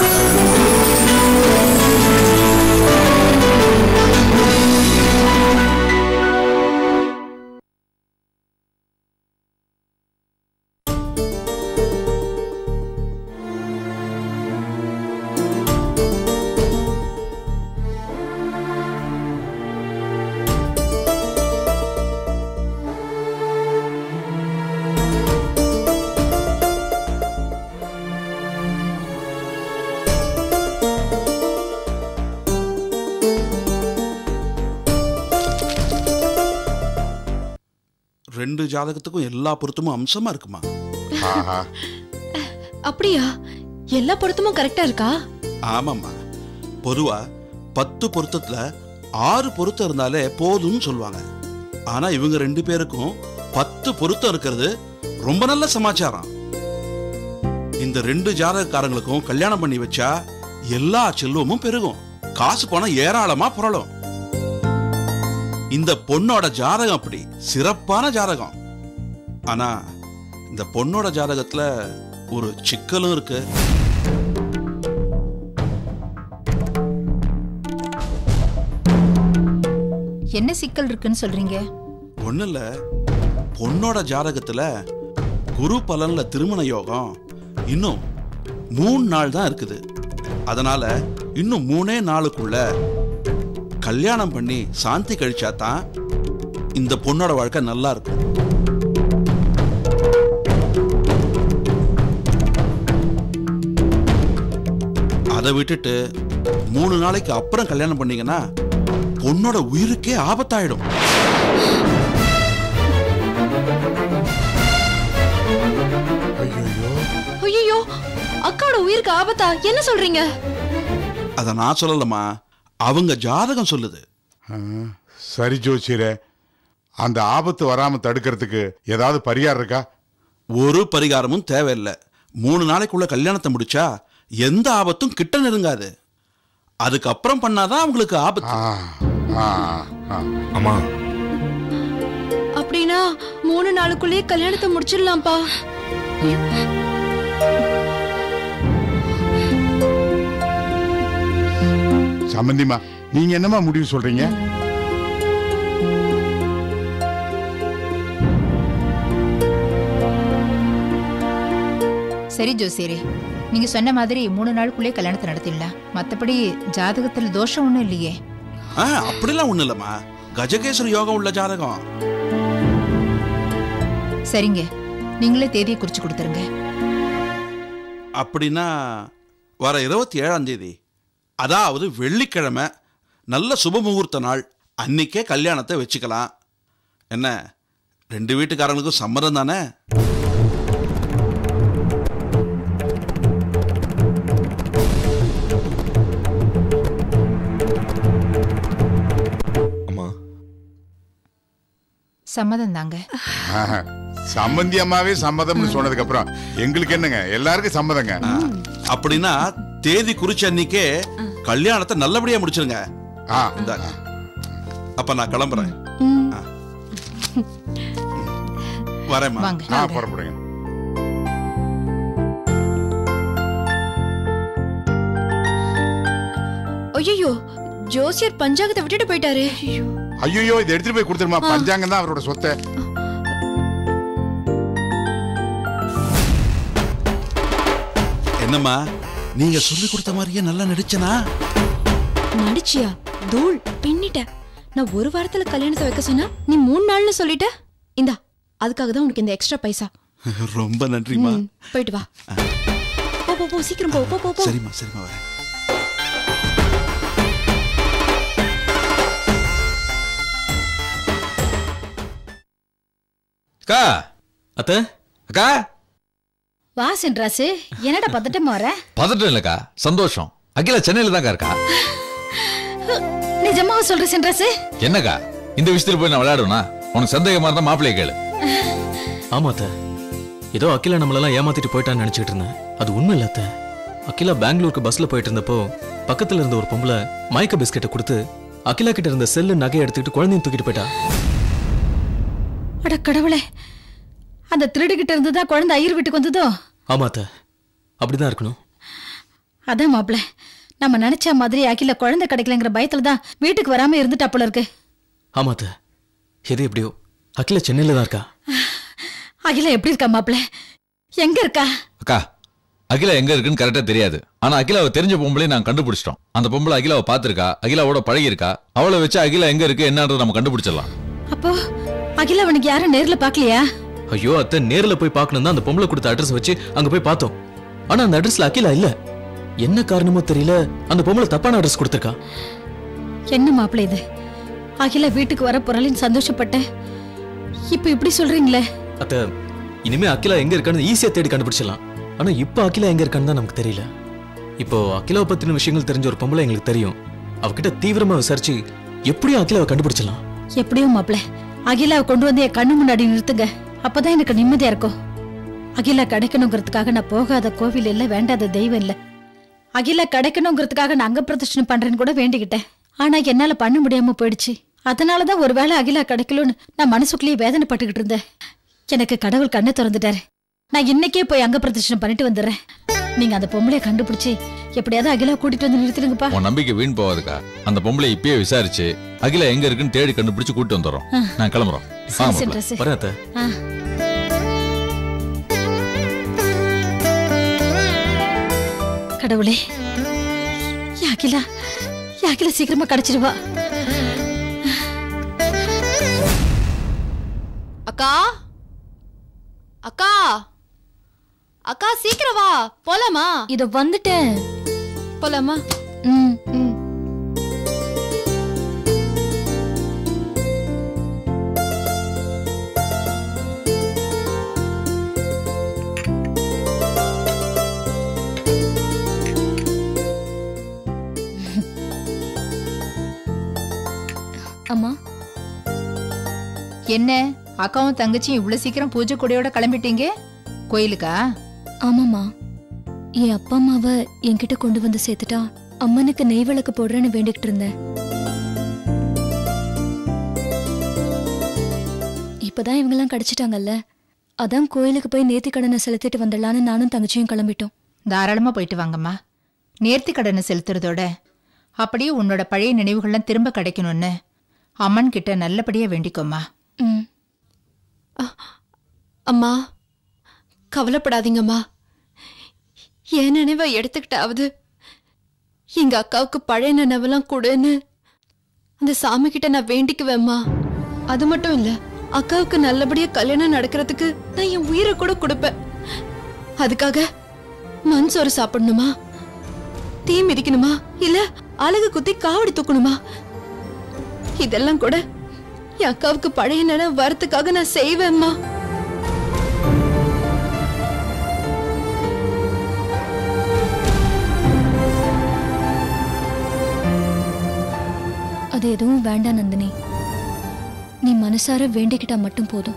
ரெண்டு ஜாதகத்துக்கும் எல்லா பொருத்தமும் அம்சமா இருக்குமா ஆஹா அப்படியா எல்லா பொருத்தமும் கரெக்டா இருக்கா ஆமாம்மா பொதுவா பத்து பொருத்தத்துல ஆறு பொருத்தம் இருந்தாலே போதும்னு சொல்லுவாங்க ஆனா இவங்க ரெண்டு பேருக்கும் பத்து பொருத்தம் இருக்கிறது ரொம்ப நல்ல சமாச்சாரம் இந்த ரெண்டு ஜாதகக்காரங்களுக்கும் கல்யாணம் பண்ணி வச்சா எல்லா செல்வமும் பெருகும் காசு பணம் ஏராளமா புரளும் இந்த பொண்ணோட ஜாதகம் அப்படி சிறப்பான ஜாதகம் ஆனா இந்த பொண்ணோட ஜாதகத்துல ஒரு சிக்கலும் இருக்கு என்ன சிக்கல் இருக்குன்னு சொல்றீங்க ஒண்ணு இல்ல பொண்ணோட ஜாதகத்துல குரு பலன்ல திருமண யோகம் இன்னும் மூணு நாள் தான் இருக்குது அதனால இன்னும் மூணே நாளுக்குள்ள கல்யாணம் பண்ணி சாந்தி கழிச்சா தான் இந்த பொண்ணோட வாழ்க்கை நல்லா இருக்கும் அதை விட்டுட்டு மூணு நாளைக்கு அப்புறம் கல்யாணம் பண்ணீங்கன்னா பொண்ணோட உயிருக்கே ஆபத்தாயிடும் ஐயோ அக்காவோட உயிருக்கு ஆபத்தா என்ன சொல்றீங்க அதை நான் சொல்லலம்மா அவங்க ஜாதகம் சொல்லுது ஆ, சரி ஜோசியரே அந்த ஆபத்து வராம தடுக்கிறதுக்கு ஏதாவது பரிகாரம் இருக்கா ஒரு பரிகாரமும் தேவையில்லை மூணு நாளைக்குள்ள கல்யாணத்தை முடிச்சா எந்த ஆபத்தும் கிட்ட நெருங்காது அதுக்கப்புறம் பண்ணாதான் அவங்களுக்கு ஆபத்து ஆ, ஆ, ஆ. அம்மா அப்படின்னா மூணு நாளுக்குள்ளேயே கல்யாணத்தை முடிச்சிடலாம்ப்பா சம்பந்திமா நீங்க என்னமா முடிவு சொல்றீங்க சரி ஜோசியரே நீங்க சொன்ன மாதிரி மூணு நாளுக்குள்ளே கல்யாணத்தை நடத்திடலாம் மத்தபடி ஜாதகத்துல தோஷம் ஒண்ணும் இல்லையே ஆ, அப்படிலாம் ஒண்ணு இல்லம்மா கஜகேசரி யோகம் உள்ள ஜாதகம் சரிங்க நீங்களே தேதியை குறிச்சு கொடுத்துருங்க அப்படின்னா வர இருபத்தி ஏழாம் தேதி அதாவது வெள்ளிக்கிழமை நல்ல சுப முகூர்த்த நாள் அன்னிக்கே கல்யாணத்தை வச்சுக்கலாம் என்ன ரெண்டு வீட்டுக்காரங்களுக்கும் சம்மதம் தானே அம்மா சம்மதம் தாங்க ஆஹா. சம்பந்தி அம்மாவே சம்மதம்னு சொன்னதுக்கு அப்புறம் எங்களுக்கு என்னங்க எல்லாருக்கும் சம்மதங்க அப்படின்னா தேதி குறிச்ச அன்னிக்கே கல்யாணத்தை நல்லபடியா முடிச்சிருங்க ஆ இந்தாங்க அப்ப நான் கிளம்புறேன் ஆ. வரேம்மா வாங்க ஆ புறப்படுங்க ஐயோ ஜோசியர் பஞ்சாங்கத்தை விட்டுட்டு போயிட்டாரு ஐயோ ஐயோ இதை எடுத்துட்டு போய் கொடுத்துருமா பஞ்சாங்கம் தான் அவரோட சொத்தை என்னம்மா நீங்க சொல்லி கொடுத்த மாதிரியே நல்லா நடிச்சனா நடிச்சியா தூள் பின்னிட்ட நான் ஒரு வாரத்துல கல்யாணத்தை வைக்க சொன்னா நீ மூணு நாள்னு சொல்லிட்ட இந்தா அதுக்காக தான் உனக்கு இந்த எக்ஸ்ட்ரா பைசா ரொம்ப நன்றிம்மா ம், போயிட்டு வா போ போ போ சீக்கிரம் போ போ போ போ சரிம்மா சரிம்மா வரேன் அக்கா அத்தை அக்கா வா சென்றாசு என்னடா பதட்டமா வர பதட்டம் இல்லக்கா சந்தோஷம் அகிலா சென்னையில தான்க்கா இருக்கா நிஜமா சொல்ற சென்றாசு என்னக்கா இந்த விஷயத்துல போய் நான் விளையாடுவேனா உனக்கு சந்தேகமா இருந்தா மாப்பிள்ளைய கேளு ஆமா அத்தை ஏதோ அகிலா நம்மளெல்லாம் ஏமாத்திட்டு போயிட்டான்னு நினைச்சிட்டு இருந்தேன் அது உண்மை இல்ல அத்தை அகிலா பெங்களூருக்கு பஸ்ல போயிட்டு இருந்தப்போ பக்கத்துல இருந்த ஒரு பொம்பளை மயக்க பிஸ்கெட்டை கொடுத்து அகிலா கிட்ட இருந்த செல்லு நகையை எடுத்துக்கிட்டு குழந்தையும் தூக்கிட்டு போயிட்டா அட கடவுளே அந்த திருடுகிட்ட இருந்து தான் குழந்தை ஐயர் வீட்டுக்கு வந்ததோ ஆமா அத்தை அப்படிதான் இருக்கணும் அதான் மாப்பிள நம்ம நினைச்ச மாதிரி அகில குழந்தை கிடைக்கலங்கிற பயத்துல தான் வீட்டுக்கு வராம இருந்துட்டா போல இருக்கு ஆமா அத்தை எது எப்படியோ அகிலா சென்னையில தான் இருக்கா அகிலா எப்படி இருக்கா மாப்பிள எங்க இருக்கா அக்கா அகிலா எங்க இருக்குன்னு கரெக்டா தெரியாது ஆனா அகிலாவை தெரிஞ்ச பொம்பளை நாங்க கண்டுபிடிச்சிட்டோம் அந்த பொம்பளை அகிலாவை பார்த்திருக்கா அகிலாவோட பழகி இருக்கா அவளை வச்சு அகிலா எங்க இருக்கு என்னன்றதை நம்ம கண்டுபிடிச்சிடலாம் அப்போ அகிலா அவனுக்கு யாரும் நேர்ல பாக்கலையா ஐயோ அத்தை நேர்ல போய் பார்க்கணும் தான் அந்த பொம்பளை கொடுத்த அட்ரஸ் வச்சு அங்க போய் பார்த்தோம் ஆனா அந்த அட்ரஸ்ல அகிலா இல்ல என்ன காரணமோ தெரியல அந்த பொம்பளை தப்பான அட்ரஸ் கொடுத்துருக்கா என்ன மாப்பிள இது அகிலா வீட்டுக்கு வர போறாளின்னு சந்தோஷப்பட்டேன் இப்ப இப்படி சொல்றீங்களே அத்த இனிமே அகிலா எங்க இருக்கான்னு ஈஸியா தேடி கண்டுபிடிச்சிடலாம் ஆனா இப்போ அகிலா எங்க இருக்கான்னு தான் நமக்கு தெரியல இப்போ அகிலாவை பத்தின விஷயங்கள் தெரிஞ்ச ஒரு பொம்பளை எங்களுக்கு தெரியும் அவகிட்ட தீவிரமா விசாரிச்சு எப்படியும் அகிலாவை கண்டுபிடிச்சிடலாம் எப்படியோ மாப்பிள அகிலாவை கொண்டு வந்து என் கண்ணு முன்னாடி நிறுத்துங்க அப்பதான் எனக்கு நிம்மதியா இருக்கும் அகிலா கிடைக்கணுங்கிறதுக்காக நான் போகாத கோவில் இல்ல வேண்டாத தெய்வம் இல்ல அகிலா கிடைக்கணுங்கிறதுக்காக நான் அங்க பிரதர்ஷனம் பண்றேன்னு கூட வேண்டிக்கிட்டேன் ஆனா என்னால பண்ண முடியாம போயிடுச்சு அதனாலதான் ஒருவேளை அகிலா கிடைக்கலன்னு நான் மனசுக்குள்ளேயே வேதனைப்பட்டுக்கிட்டு இருந்தேன் எனக்கு கடவுள் கண்ணை திறந்துட்டாரு நான் இன்னைக்கே போய் அங்க பிரதர்ஷனம் பண்ணிட்டு வந்துடுறேன் நீங்க அந்த பொம்பளைய கண்டுபிடிச்சு எப்படியாவது அகிலா கூட்டிட்டு வந்து நிறுத்திடுங்கப்பா உன் நம்பிக்கை வீண் போகாதுக்கா அந்த பொம்பளை இப்பயே விசாரிச்சு அகிலா எங்க இருக்குன்னு தேடி கண்டுபிடிச்சு கூட்டு வந்துடுறோம் நான் கிளம்புறோம் சரி, வாங்க சரி, மாப்பிள்ளை. dress. வரேன் அத்தை ஆ. கடவுளே யாக்கிலா யாக்கிலா சீக்கிரமா கிடைச்சிருவா அக்கா அக்கா அக்கா சீக்கிரம் வா போலாமா இதோ வந்துட்டேன் போலாமா ம் ம் அம்மா என்ன அக்காவும் தங்கச்சியும் இவ்வளவு சீக்கிரம் பூஜை கொடையோட கிளம்பிட்டீங்க கோயிலுக்கா ஆமாம்மா என் அப்பா அம்மாவை என்கிட்ட கொண்டு வந்து சேர்த்துட்டா அம்மனுக்கு நெய் விளக்கு போடுறேன்னு வேண்டிக்கிட்டு இருந்தேன் இப்பதான் இவங்கெல்லாம் கிடைச்சிட்டாங்கல்ல அதான் கோயிலுக்கு போய் நேர்த்தி கடனை செலுத்திட்டு வந்துடலான்னு நானும் தங்கச்சியும் கிளம்பிட்டோம் தாராளமா போயிட்டு வாங்கம்மா நேர்த்தி கடனை செலுத்துறதோட அப்படியே உன்னோட பழைய நினைவுகள்லாம் திரும்ப கிடைக்கணும்னு அம்மன் கிட்ட நல்லபடியா வேண்டிக்கோம்மா ம் அம்மா கவலைப்படாதீங்கம்மா என் நினைவை எடுத்துக்கிட்டாவது எங்க அக்காவுக்கு பழைய நினைவெல்லாம் கொடுன்னு அந்த சாமி கிட்ட நான் வேண்டிக்குவேம்மா அது மட்டும் இல்ல அக்காவுக்கு நல்லபடியா கல்யாணம் நடக்கிறதுக்கு நான் என் உயிரை கூட கொடுப்பேன் அதுக்காக மண் சோறு சாப்பிடணுமா தீ மிதிக்கணுமா இல்ல அழகு குத்தி காவடி தூக்கணுமா இதெல்லாம் கூட என் அக்காவுக்கு பழைய நினைவு வரத்துக்காக நான் செய்வேம்மா அது எதுவும் வேண்டாம் நந்தினி நீ மனசார வேண்டிக்கிட்டா மட்டும் போதும்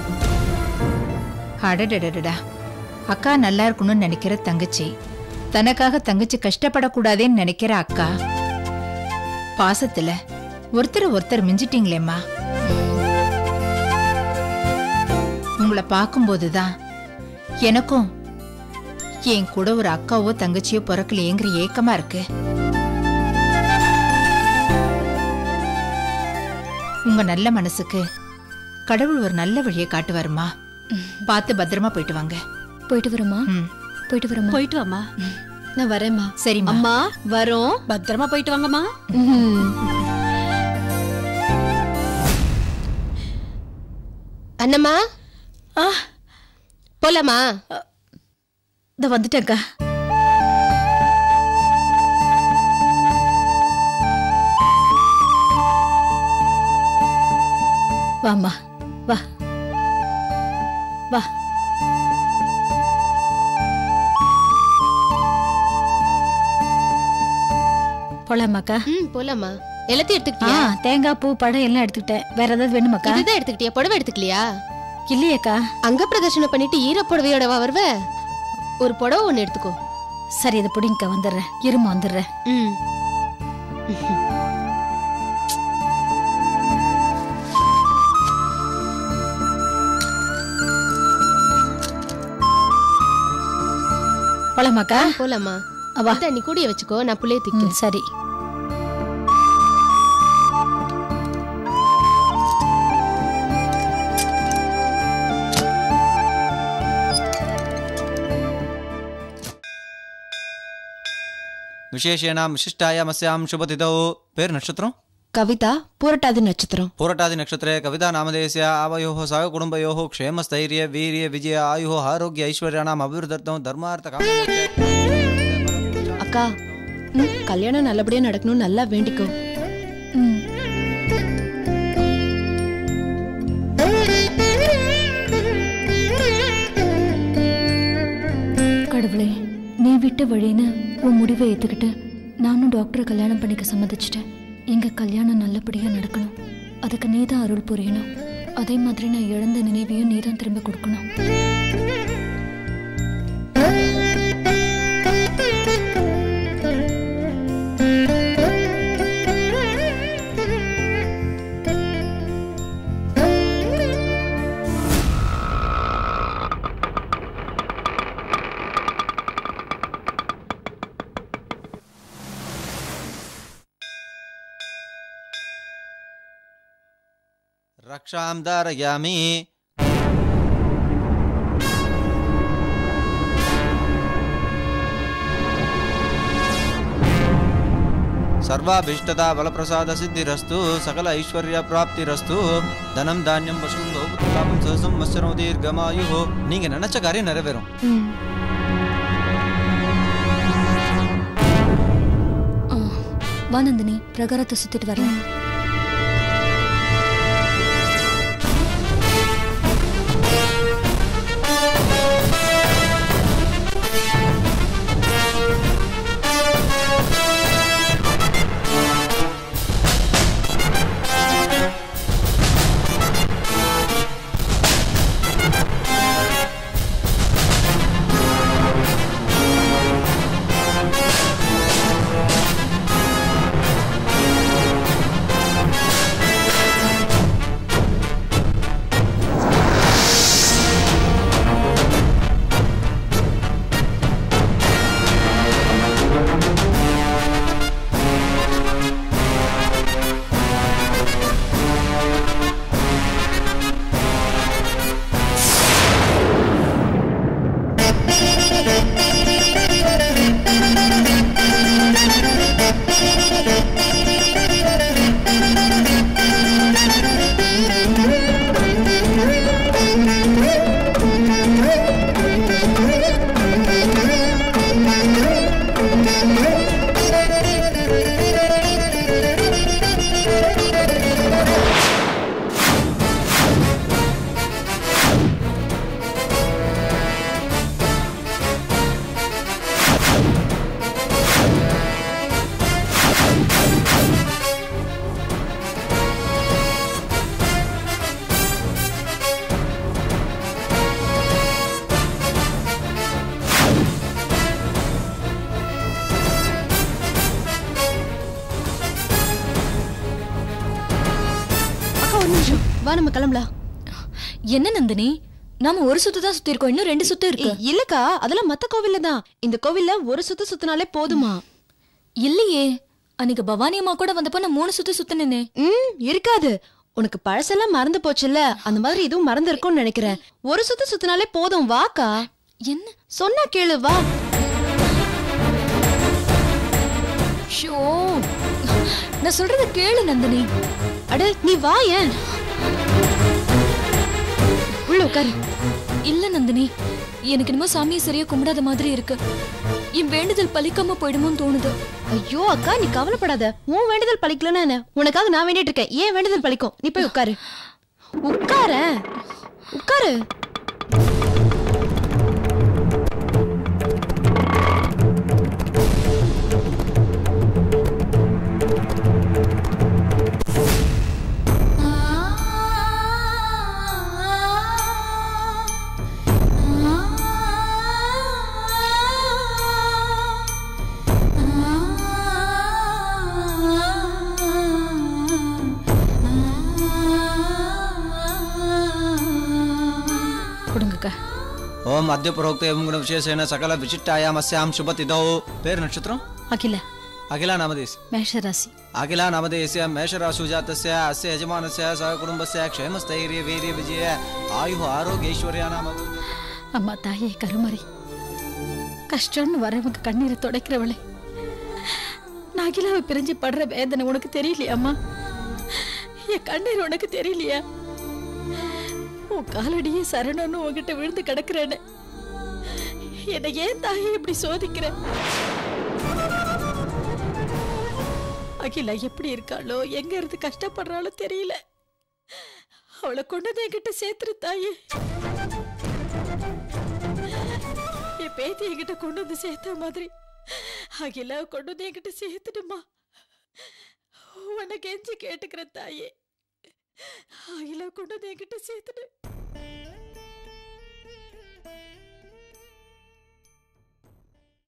அடடடடடா அக்கா நல்லா இருக்கணும்னு நினைக்கிற தங்கச்சி தனக்காக தங்கச்சி கஷ்டப்படக்கூடாதேன்னு நினைக்கிற அக்கா பாசத்துல ஒருத்தர் ஒருத்தர் மிஞ்சிட்டீங்களேம்மா உங்களை பார்க்கும்போதுதான் எனக்கும் என் கூட ஒரு அக்காவோ தங்கச்சியோ பிறக்கலையேங்கிற ஏக்கமா இருக்கு உங்க நல்ல மனசுக்கு கடவுள் ஒரு நல்ல வழியை காட்டுவாருமா பார்த்து பத்திரமா போயிட்டு வாங்க போயிட்டு வருமா ம் போயிட்டு வருமா போயிட்டு வாமா நான் வரேம்மா சரிம்மா அம்மா வரோம் பத்திரமா போயிட்டு வாங்கம்மா ம். அண்ணம்மா ஆ போலாமா இந்த வந்துட்டேன்க்கா வாம்மா வா வா போலாமாக்கா ம் போலாமா எல்லாத்தையும் ஆ எடுத்துக்கிட்டியா தேங்காய் பூ பழம் எல்லாம் எடுத்துக்கிட்டேன் வேற ஏதாவது வேணுமாக்கா இதுதான் எடுத்துக்கிட்டியா புடவை எடுத்துக்கலையா இல்லையேக்கா அங்க பிரதர்ஷனம் பண்ணிட்டு ஈர புடவையோடவா வருவ ஒரு புடவை ஒண்ணு எடுத்துக்கோ சரி இதை பிடிங்கக்கா வந்துடுறேன் இருமா வந்துடுறேன் ம் போலாமாக்கா போலாமா அவா அதான் நீ கூடிய வச்சுக்கோ நான் புள்ளைய திக்க ம், சரி விசேஷேனாம் விசிஷ்டாயாம் அஸ்யாம் சுபதிதௌ பேர் நட்சத்திரம் கவிதா பூரட்டாதி நட்சத்திரம் पूरटादि नक्षत्रे कविता नामधेयस्य आवयोः सह कुटुम्बयोः क्षेमस्थैर्य वीर्य विजय आयुः आरोग्य ऐश्वर्याणाम् अभिवृद्धर्थं धर्मार्थ அக்கா ம், கல்யாணம் நல்லபடியா நடக்கணும் நல்லா வேண்டிக்கோ ம் கடவுளே நீ விட்ட வழின்னு உன் முடிவை ஏத்துக்கிட்டு நானும் டாக்டரை கல்யாணம் பண்ணிக்க சம்மதிச்சிட்டேன் எங்க கல்யாணம் நல்லபடியா நடக்கணும் அதுக்கு நீ தான் அருள் புரியணும் அதே மாதிரி நான் இழந்த நினைவையும் நீ தான் திரும்ப கொடுக்கணும் रक्षां धारयामि सर्वाभीष्टता बलप्रसादसिद्धिरस्तु सकल ஐஸ்வர்யப்பிராப்திரஸ்து தனம் தானியம் பசும் கௌபுத்திரலாபம் சகசம் வஸ்திரம் தீர்க்கமாயு நீங்க நினைச்ச காரியம் நிறைவேறும் ம் ஆ, வா நந்தினி பிரகாரத்தை சுத்திட்டு வரலாம் அக்கா ஒரு நிமிஷம் வா நம்ம கிளம்பலாம் என்ன நந்தினி நாம ஒரு சுத்து தான் சுத்தி இருக்கோம் இன்னும் ரெண்டு சுத்து இருக்கு ஏய், இல்லக்கா அதெல்லாம் மத்த கோவில்ல தான் இந்த கோவில்ல ஒரு சுத்து சுத்தினாலே போதுமா இல்லையே அன்னைக்கு பவானி அம்மா கூட வந்தப்ப நான் மூணு சுத்து சுத்தினேனே ம் இருக்காது உனக்கு பழசெல்லாம் மறந்து போச்சுல்ல அந்த மாதிரி இதுவும் மறந்து இருக்கும்னு நினைக்கிறேன் ஒரு சுத்து சுத்தினாலே போதும் வாக்கா என்ன சொன்னா கேளு வா ஷோ நான் சொல்றத கேளு நந்தினி அட நீ வா ஏன் உள்ள உட்காரு இல்ல நந்தினி எனக்கு என்னமோ சாமியை சரியா கும்பிடாத மாதிரி இருக்கு என் வேண்டுதல் பலிக்காம போயிடுமோன்னு தோணுது ஐயோ அக்கா நீ கவலைப்படாத உன் வேண்டுதல் பழிக்கலன்னா என்ன உனக்காக நான் வேண்டிட்டு இருக்கேன் ஏன் வேண்டுதல் பழிக்கும் நீ போய் உட்காரு உட்கார உட்காரு கொடுங்கக்கா ஓம் அத்ய புரோக்த எவம் குண விசேஷேன சகல விசிஷ்டாயாம் அஸ்யாம் சுபதிதௌ பேர் நட்சத்திரம் அகில அகிலா நாமதேஸ் மேஷராசி अखिला नवदेस्य मेषराशुजातस्य अस्य यजमानस्य सहकुटुम्बस्य क्षेमस्थैर्य वीर्य विजय आयुः आरोग्यैश्वर्यानाम அம்மா தாயே கருமறை கஷ்டம்னு வரவங்க கண்ணீரை துடைக்கிறவளே நான் அகிலாவை பிரிஞ்சு படுற வேதனை உனக்கு தெரியலையா அம்மா என் கண்ணீர் உனக்கு தெரியலையா உன் காலடியே சரணன்னு உன்கிட்ட விழுந்து கிடக்குறேன்னு என்னை ஏன் தாயே இப்படி சோதிக்கிற அகிலா எப்படி இருக்காளோ எங்க இருந்து கஷ்டப்படுறாளோ தெரியல அவளை கொண்டதை என்கிட்ட சேர்த்துரு தாயே என் பேத்தி என்கிட்ட கொண்டு வந்து சேர்த்த மாதிரி அகிலா கொண்டு வந்து என்கிட்ட சேர்த்துடுமா உன்னை கெஞ்சி கேட்டுக்கிற தாயே அகிலா கொண்டு வந்து என்கிட்ட சேர்த்துடு